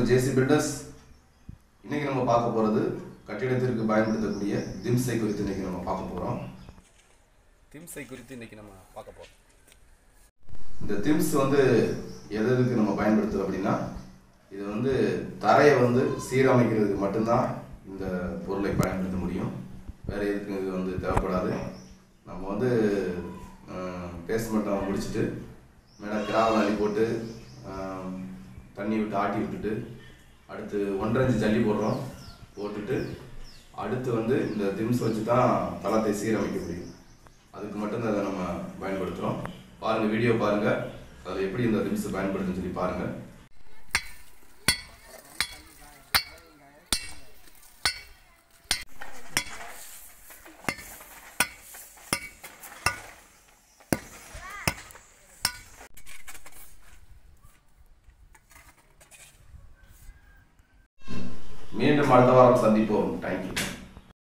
ஜேசி filters இன்னைக்கு நம்ம பார்க்க போகிறது கட்டிடத்திற்கு பயன்படுத்தக்கூடிய திம்சை குறித்து இன்னைக்கு நம்ம பார்க்க போகிறோம் திம்சை குறித்து இன்னைக்கு நம்ம பார்க்க போகிறோம் இந்த திம்ஸ் வந்து எது எதுக்கு நம்ம பயன்படுத்துகிறோம் அப்படின்னா இது வந்து தரையை வந்து சீரமைக்கிறதுக்கு மட்டும்தான் இந்த பொருளை பயன்படுத்த முடியும் வேறு எதுக்கும் இது வந்து தேவைப்படாது நம்ம வந்து பேஸ்மெண்ட்டை முடிச்சுட்டு மேலே கிராவல் அள்ளி போட்டு ஆஹ், தண்ணி விட்டு ஆட்டி விட்டுட்டு அடுத்து ஒன்றரை இன்ச்சு ஜல்லி போடுறோம் போட்டுட்டு அடுத்து வந்து இந்த திம்ஸ் வச்சு தான் தளத்தை சீரமைக்க முடியும் அதுக்கு மட்டும்தான் அதை நம்ம பயன்படுத்துகிறோம் பாருங்கள் வீடியோ பாருங்கள் அதில் எப்படி இந்த திம்ஸ் பயன்படுத்துன்னு சொல்லி பாருங்கள் மீண்டும் அடுத்த வாரம் சந்திப்போம் தேங்க்யூ